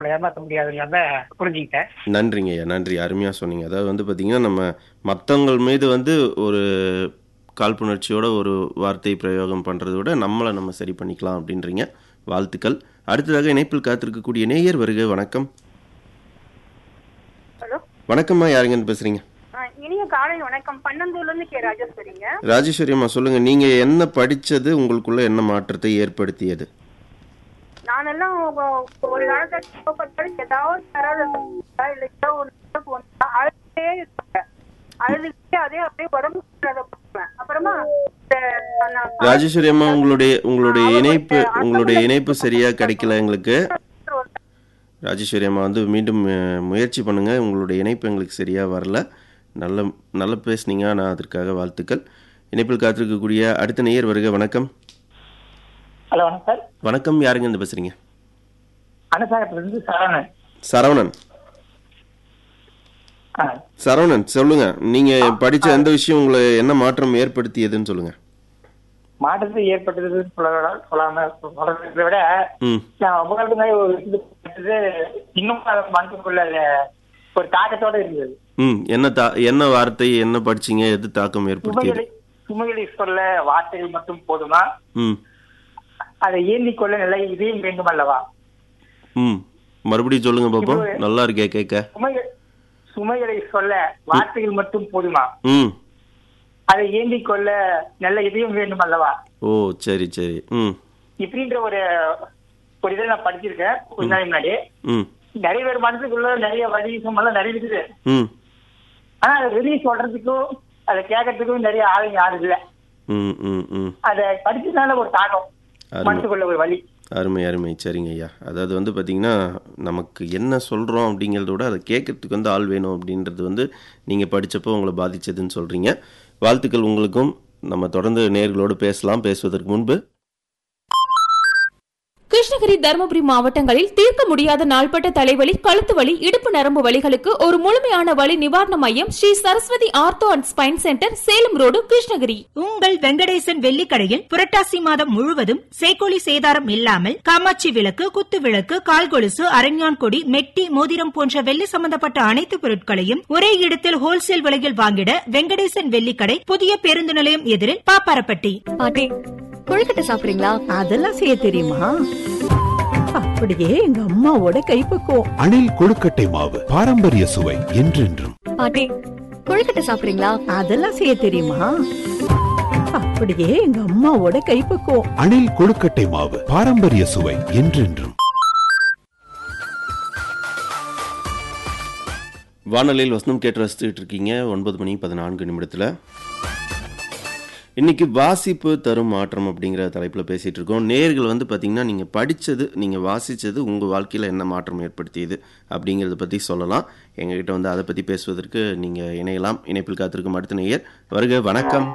நம்மளை ஏமாற்ற முடியாதுங்கிறத புரிஞ்சுக்கிட்டேன் நன்றிங்க ஐயா நன்றி அருமையாக சொன்னீங்க அதாவது வந்து பார்த்திங்கன்னா நம்ம மற்றவங்கள் மீது வந்து ஒரு காழ்ப்புணர்ச்சியோட ஒரு வார்த்தை பிரயோகம் பண்ணுறத விட நம்மளை நம்ம சரி பண்ணிக்கலாம் அப்படின்றீங்க வாழ்த்துக்கள் அடுத்ததாக இணைப்பில் காத்திருக்கக்கூடிய நேயர் வருக வணக்கம் ஹலோ வணக்கம்மா யாருங்கன்னு பேசுகிறீங்க ஆ, இனிய காலை வணக்கம் பன்னந்தூர்ல இருந்து கே ராஜேஸ்வரிங்க ராஜேஸ்வரி அம்மா சொல்லுங்கள் நீங்கள் என்ன படித்தது உங்களுக்குள்ள என்ன மாற்றத்தை ஏற்படுத்தியது நானெல்லாம் ஒ- ஒரு காலத்துல கோபப்பட்டாலும் ஏதாவது யாராவது இல்ல ஏதாவது ஒரு நினைப்பு வந்தா அழுதே இருப்பேன் அழுதுகிட்டே அதே அப்படியே உடம்பு சரியில்லாத போவேன். அப்புறமா இந்த நான் ராஜேஸ்வரி அம்மா உங்களுடைய உங்களுடைய இணைப்பு உங்களுடைய இணைப்பு சரியாக கிடைக்கல எங்களுக்கு ராஜேஸ்வரி அம்மா வந்து மீண்டும் அஹ், முயற்சி பண்ணுங்க உங்களுடைய இணைப்பு எங்களுக்கு சரியாக வரல நல்ல நல்ல பேசுனீங்க நான் அதற்காக வாழ்த்துக்கள் இணைப்பில் காத்திருக்கக்கூடிய அடுத்த நேயர் வருக வணக்கம் ஹலோ வணக்கம் சார் வணக்கம் யாருங்க இருந்து பேசுறீங்க அனுசாரத்திலிருந்து சரவணன் சரவணன் ஆ, சரவணன் சொல்லுங்க நீங்க படிச்ச எந்த விஷயம் உங்களை என்ன மாற்றம் ஏற்படுத்தியதுன்னு சொல்லுங்க மாற்றத்தை ஏற்பட்டது சொல்ல சொல்லாம சொல்றதை விட ம் நான் உங்களுக்கு மாதிரி ஒரு இது படிச்சது இன்னும் அது மனசுக்குள்ள அது ஒரு தாக்கத்தோட இருந்தது ம் என்ன தா என்ன வார்த்தை என்ன படிச்சீங்க எது தாக்கம் ஏற்படுத்தியது சுமைகளை சுமைகளை சொல்ல வார்த்தைகள் மட்டும் போதுமா ம் அதை ஏந்தி கொள்ள நிலை இதையும் வேண்டும் அல்லவா ம் மறுபடியும் சொல்லுங்க பாப்போம் நல்லா இருக்கே கேட்க சுமைகள் சுமைகளை சொல்ல வார்த்தைகள் மட்டும் போதுமா ம் அதை ஏந்தி கொள்ள நல்ல இதயம் வேண்டும் அல்லவா ஓ சரி சரி ம் இப்படின்ற ஒரு ஒரு இதை நான் படிச்சிருக்கேன் கொஞ்ச நாள் முன்னாடி ம் நிறைய பேர் மனசுக்குள்ள நிறைய வழி சம்பளம் நிறைய இருக்குது ம் ஆனா அதை வெளியே சொல்றதுக்கும் அதை கேட்கறதுக்கும் நிறைய ஆளுங்க யாரும் இல்ல ம் ம் ம் அதை படிச்சதுனால ஒரு தாக்கம் அருமை. மனசுக்குள்ள ஒரு வழி அருமை அருமை சரிங்க ஐயா அதாவது வந்து பார்த்திங்கன்னா நமக்கு என்ன சொல்கிறோம் அப்படிங்கிறத விட அதை கேட்கறதுக்கு வந்து ஆள் வேணும் அப்படின்றது வந்து நீங்கள் படித்தப்போ உங்களை பாதிச்சதுன்னு சொல்கிறீங்க வாழ்த்துக்கள் உங்களுக்கும் நம்ம தொடர்ந்து நேர்களோடு பேசலாம் பேசுவதற்கு முன்பு கிருஷ்ணகிரி தருமபுரி மாவட்டங்களில் தீர்க்க முடியாத நாள்பட்ட தலைவலி கழுத்து வலி இடுப்பு நரம்பு வலிகளுக்கு ஒரு முழுமையான வலி நிவாரண மையம் Sri Saraswathi ortho and spine centre Salem road Krishnagiri உங்கள் வெங்கடேசன் வெள்ளிக்கடையில் புரட்டாசி மாதம் முழுவதும் சேக்கோலி சேதாரம் இல்லாமல் காமாட்சி விளக்கு குத்து விளக்கு கால் கொலுசு அரஞ்ஞான் கொடி மெட்டி மோதிரம் போன்ற வெள்ளி சம்பந்தப்பட்ட அனைத்து பொருட்களையும் ஒரே இடத்தில் ஹோல்சேல் விலையில் வாங்கிட வெங்கடேசன் வெள்ளிக்கடை புதிய பேருந்து நிலையம் எதிரில் பாப்பாரப்பட்டி பாட்டி கொழுக்கட்டை சாப்பிடுறீங்களா அதெல்லாம் செய்ய தெரியுமா அப்படியே எங்க அம்மாவோட கைப்பக்குவம் அணில் கொழுக்கட்டை மாவு பாரம்பரிய சுவை என்றென்றும் பாட்டி கொழுக்கட்டை சாப்பிடுறீங்களா அதெல்லாம் செய்ய தெரியுமா அப்படியே எங்க அம்மாவோட கைப்பக்குவம் அணில் கொழுக்கட்டை மாவு பாரம்பரிய சுவை என்றென்றும் வானொலியில் வசனம் கேட்டு ரசித்துட்டு இருக்கீங்க ஒன்பது மணி பதினான்கு நிமிடத்தில் இன்னைக்கு வாசிப்பு தரும் மாற்றம் அப்படிங்கிற தலைப்பில் பேசிகிட்டு இருக்கோம் நேர்கள் வந்து பார்த்தீங்கன்னா நீங்கள் படித்தது நீங்கள் வாசித்தது உங்கள் வாழ்க்கையில் என்ன மாற்றம் ஏற்படுத்தியது அப்படிங்கிறத பற்றி சொல்லலாம் எங்ககிட்ட வந்து அதை பற்றி பேசுவதற்கு நீங்கள் இணையலாம் இணைப்பில் காத்திருக்கும் அடுத்த நேயர் வருக வணக்கம்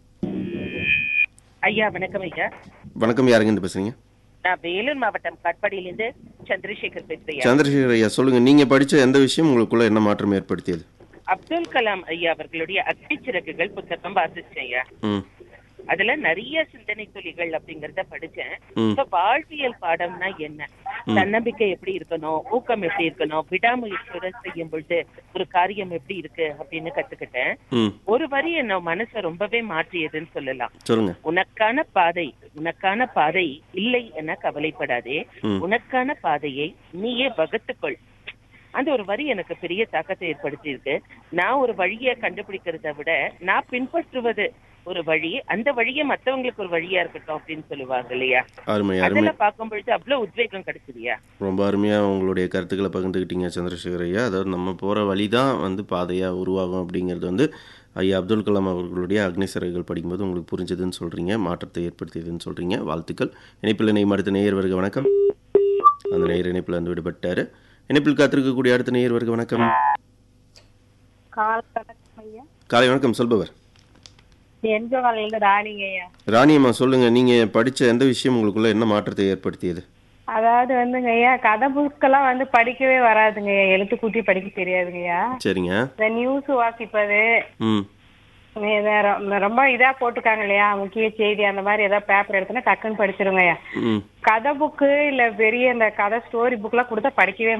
ஐயா வணக்கம் ஐயா வணக்கம் யாருங்கன்னு பேசுறீங்க நான் வேலூர் மாவட்டம் காட்பாடியிலிருந்து சந்திரசேகர் பேசுறேன் சந்திரசேகர் ஐயா சொல்லுங்கள் நீங்கள் படித்த எந்த விஷயம் உங்களுக்குள்ள என்ன மாற்றம் ஏற்படுத்தியது அப்துல் கலாம் ஐயா அவர்களுடைய அக்னி சிறகுகள் புத்தகம் வாசிச்சேன் ஐயா ம் அதுல நிறைய சிந்தனை துளிகள் அப்படிங்கறத படிச்சேன் ம். இப்ப வாழ்வியல் பாடம்னா என்ன தன்னம்பிக்கை எப்படி இருக்கணும் ஊக்கம் எப்படி இருக்கணும் விடாமுயற்சியோட செய்யும் பொழுது ஒரு காரியம் எப்படி இருக்கு அப்படின்னு கத்துக்கிட்டேன் ம் ஒரு வரி என்ன மனசை ரொம்பவே மாற்றியதுன்னு சொல்லலாம் சொல்லுங்க உனக்கான பாதை உனக்கான பாதை இல்லை என கவலைப்படாதே ம். உனக்கான பாதையை நீயே வகுத்துக்கொள் அந்த ஒரு வரி எனக்கு பெரிய தாக்கத்தை ஏற்படுத்தி இருக்கு நான் ஒரு வழியை கண்டுபிடிக்கிறத விட நான் பின்பற்றுவது ஒரு வழி அந்த வழியே மத்தவங்களுக்கு ஒரு வழியா இருக்கட்டும் அப்படின்னு சொல்லுவாங்க இல்லையா அருமை அருமை அதெல்லாம் பார்க்கும் பொழுது அவ்வளவு உத்வேகம் கிடைக்குதுயா ரொம்ப அருமையாக உங்களுடைய கருத்துக்களை பகிர்ந்துக்கிட்டீங்க சந்திரசேகர் ஐயா அதாவது நம்ம போகிற வழி தான் வந்து பாதையாக உருவாகும் அப்படிங்கிறது வந்து ஐயா அப்துல் கலாம் அவர்களுடைய அக்னிசிறகுகள் படிக்கும்போது உங்களுக்கு புரிஞ்சதுன்னு சொல்கிறீங்க மாற்றத்தை ஏற்படுத்தியதுன்னு சொல்கிறீங்க வாழ்த்துக்கள் இணைப்பில் இணையம் அடுத்த நேயர் வருக வணக்கம் அந்த நேயர் இணைப்பில் வந்து விடுபட்டார் இணைப்பில் காத்திருக்கக்கூடிய அடுத்த நேயர் வருக வணக்கம் கால் வணக்கம் ஐயா காலை வணக்கம் சொல்பவர் எந்த காலையில ராணிங்க ஐயா ராணியம்மா சொல்லுங்கள் நீங்கள் படித்த எந்த விஷயம் உங்களுக்குள்ள என்ன மாற்றத்தை ஏற்படுத்தியது அதாவது வந்துங்க ஐயா கதை புக்கெல்லாம் வந்து படிக்கவே வராதுங்க ஐயா எழுத்து கூட்டி படிக்க தெரியாதுங்க ஐயா சரிங்க இந்த நியூஸ் வாசிப்பது ம் இத ரொ- ரொம்ப இதா போட்டுருக்காங்க இல்லையா முக்கிய செய்தி அந்த மாதிரி ஏதாவது பேப்பர் எடுத்தோன்னா டக்குன்னு படிச்சிருங்க ஐயா ம் கதை புக்கு இல்ல பெரிய இந்த கதை ஸ்டோரி புக்லாம் கொடுத்தா படிக்கவே